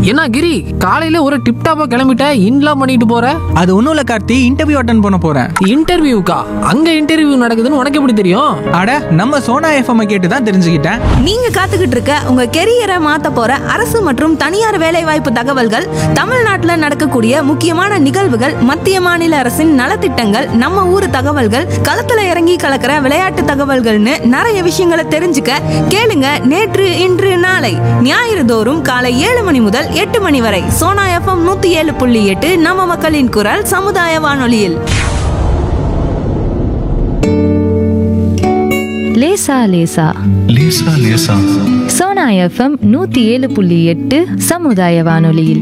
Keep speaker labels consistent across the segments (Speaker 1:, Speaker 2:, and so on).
Speaker 1: என்ன கிரி காலையில ஒரு டிப் டாப்பா கிளம்பிட்ட இன்லாம் பண்ணிட்டு போற
Speaker 2: அது ஒன்றும் இல்லை கார்த்தி இன்டர்வியூ அட்டன் பண்ண போகிறேன்
Speaker 1: இன்டர்வியூக்கா அங்க இன்டர்வியூ நடக்குதுன்னு உனக்கு எப்படி தெரியும்
Speaker 2: அட நம்ம சோனா எஃப்எம் கேட்டு தான் தெரிஞ்சுக்கிட்டேன்
Speaker 3: நீங்க காத்துக்கிட்டு இருக்க உங்க கெரியரை மாத்த போற அரசு மற்றும் தனியார் வேலைவாய்ப்பு தகவல்கள் தமிழ்நாட்டுல நடக்கக்கூடிய முக்கியமான நிகழ்வுகள் மத்திய மாநில அரசின் நலத்திட்டங்கள் நம்ம ஊர் தகவல்கள் களத்துல இறங்கி கலக்கிற விளையாட்டு தகவல்கள்னு நிறைய விஷயங்களை தெரிஞ்சுக்க கேளுங்க நேற்று இன்று நாளை ஞாயிறு தோறும் காலை ஏழு மணி முதல் எட்டு மணி வரை சோனா எஃப்எம் நூத்தி ஏழு புள்ளி எட்டு நம்ம மக்களின் குரல் சமுதாய வானொலியில்
Speaker 4: லேசா லேசா
Speaker 5: லேசா லேசா
Speaker 4: சோனா எஃப்எம் நூத்தி ஏழு புள்ளி எட்டு சமுதாய வானொலியில்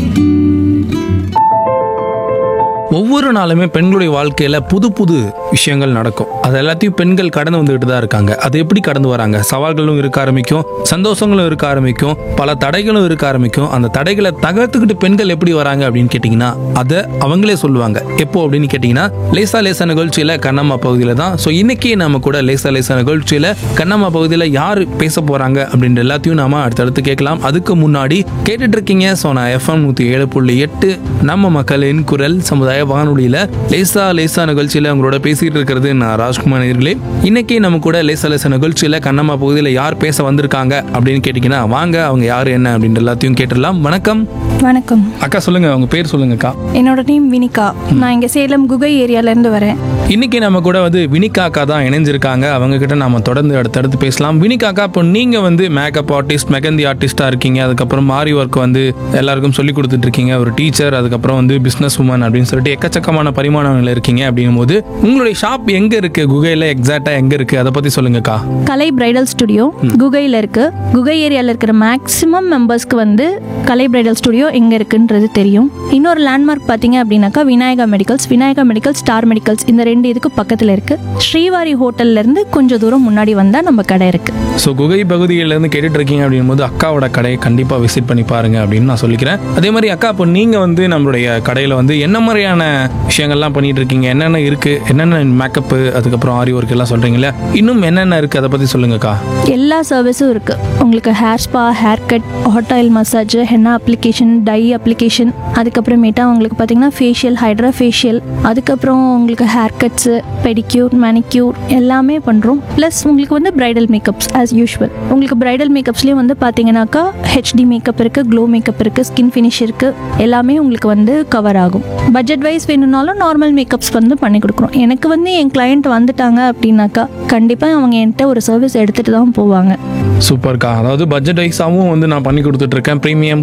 Speaker 6: ஒவ்வொரு நாளுமே பெண்களுடைய வாழ்க்கையில புது புது விஷயங்கள் நடக்கும் அது எல்லாத்தையும் பெண்கள் கடந்து வந்துகிட்டு தான் இருக்காங்க அது எப்படி கடந்து வராங்க சவால்களும் இருக்க ஆரம்பிக்கும் சந்தோஷங்களும் இருக்க ஆரம்பிக்கும் பல தடைகளும் இருக்க ஆரம்பிக்கும் அந்த தடைகளை தகர்த்துக்கிட்டு பெண்கள் எப்படி வராங்க அப்படின்னு கேட்டிங்கன்னா அதை அவங்களே சொல்லுவாங்க எப்போ அப்படின்னு கேட்டிங்கன்னா லேசா லேசா நிகழ்ச்சியில கண்ணம்மா பகுதியில தான் ஸோ இன்னைக்கு நம்ம கூட லேசா லேசா நிகழ்ச்சியில கண்ணம்மா பகுதியில் யார் பேச போறாங்க அப்படின்ற எல்லாத்தையும் நாம அடுத்தடுத்து கேட்கலாம் அதுக்கு முன்னாடி கேட்டுட்டு இருக்கீங்க சோனா எஃப்எம் நூத்தி ஏழு புள்ளி எட்டு நம்ம மக்களின் குரல் சமுதாய வானொலியில லேசா லேசா நிகழ்ச்சியில உங்களோட பேசிட்டு இருக்கிறது நான் ராஜ்குமார் நேர்களே இன்னைக்கு நம்ம கூட லேசா லேசா நிகழ்ச்சியில கண்ணம்மா பகுதியில் யார் பேச வந்திருக்காங்க அப்படின்னு கேட்டிங்கன்னா வாங்க அவங்க யார் என்ன அப்படின்ற எல்லாத்தையும் கேட்டுடலாம் வணக்கம்
Speaker 7: வணக்கம்
Speaker 6: அக்கா சொல்லுங்க அவங்க பேர் சொல்லுங்கக்கா
Speaker 7: என்னோட நேம் வினிகா நான் இங்கே சேலம் குகை ஏரியாலேருந்து வரேன்
Speaker 6: இன்னைக்கு நம்ம கூட வந்து வினிகா அக்கா தான் இணைஞ்சிருக்காங்க அவங்க கிட்ட நாம தொடர்ந்து அடுத்தடுத்து பேசலாம் வினிகா அக்கா இப்போ நீங்க வந்து மேக்கப் ஆர்டிஸ்ட் மெகந்தி ஆர்டிஸ்டா இருக்கீங்க அதுக்கப்புறம் மாரி ஒர்க் வந்து எல்லாருக்கும் சொல்லி கொடுத்துட்டு இருக்கீங்க ஒரு டீச்சர் அதுக்கப்புறம் வந்து பிசினஸ் உமன் அப்படின்னு சொல்லிட்டு எக்கச்சக்கமான பரிமாணங்கள் இருக்கீங்க அப்படின்னும் போது உங்களுடைய ஷாப் எங்க இருக்கு குகையில எக்ஸாக்டா எங்க இருக்கு அதை பத்தி சொல்லுங்கக்கா
Speaker 7: கலை பிரைடல் ஸ்டுடியோ குகையில் இருக்கு குகை ஏரியாவில் இருக்கிற மேக்ஸிமம் மெம்பர்ஸ்க்கு வந்து கலை பிரைடல் ஸ்டுடியோ எங்கே இருக்குன்றது தெரியும் இன்னொரு லேண்ட்மார்க் பார்த்தீங்க அப்படின்னாக்கா Vinayaka medicals Vinayaka medicals star medicals இந்த ரெண்டு இதுக்கு பக்கத்தில் இருக்கு ஸ்ரீவாரி ஹோட்டல்ல இருந்து கொஞ்சம் தூரம் முன்னாடி வந்தால் நம்ம கடை இருக்கு
Speaker 6: ஸோ குகை பகுதியில இருந்து கேட்டுட்டு இருக்கீங்க அப்படின்னும் போது அக்காவோட கடையை கண்டிப்பா விசிட் பண்ணி பாருங்க அப்படின்னு நான் சொல்லிக்கிறேன் அதே மாதிரி அக்கா இப்போ நீங்க வந்து நம்மளுடைய கடையில வந்து என்ன மாதிரியான விஷயங்கள்லாம் பண்ணிட்டு இருக்கீங்க என்னென்ன இருக்கு என்னென்ன மேக்கப்பு அதுக்கப்புறம் ஆரி ஒர்க் எல்லாம் சொல்றீங்க இல்லையா இன்னும் என்னென்ன இருக்கு அதை பத்தி சொல்லுங்கக்கா
Speaker 7: எல்லா சர்வீஸும் இருக்கு உங்களுக்கு hair spa hair cut hot oil massage henna application dye application அதுக்கப்புறமேட்டா உங்களுக்கு பார்த்தீங்கன்னா ஃபேஷியல் ஹைட்ரா ஃபேஷியல் அதுக்கப்புறம் உங்களுக்கு ஹேர் கட்ஸு பெடிக்யூர் மேனிக்யூர் எல்லாமே பண்ணுறோம் ப்ளஸ் உங்களுக்கு வந்து பிரைடல் மேக்கப்ஸ் ஆஸ் யூஷுவல் உங்களுக்கு பிரைடல் மேக்கப்ஸ்லேயும் வந்து பார்த்தீங்கன்னாக்கா ஹெச்டி மேக்கப் இருக்குது க்ளோ மேக்கப் இருக்குது ஸ்கின் ஃபினிஷ் இருக்குது எல்லாமே உங்களுக்கு வந்து கவர் ஆகும் பட்ஜெட் வைஸ் வேணும்னாலும் நார்மல் மேக்கப்ஸ் வந்து பண்ணி கொடுக்குறோம் எனக்கு வந்து என் கிளையண்ட் வந்துட்டாங்க அப்படின்னாக்கா கண்டிப்பாக அவங்க என்கிட்ட ஒரு சர்வீஸ் எடுத்துகிட்டு தான் போவாங்க
Speaker 6: சூப்பர்க்கா அதாவது பட்ஜெட் வைஸாகவும் வந்து நான் பண்ணி கொடுத்துட்டு இருக்கேன் ப்ரீமியம்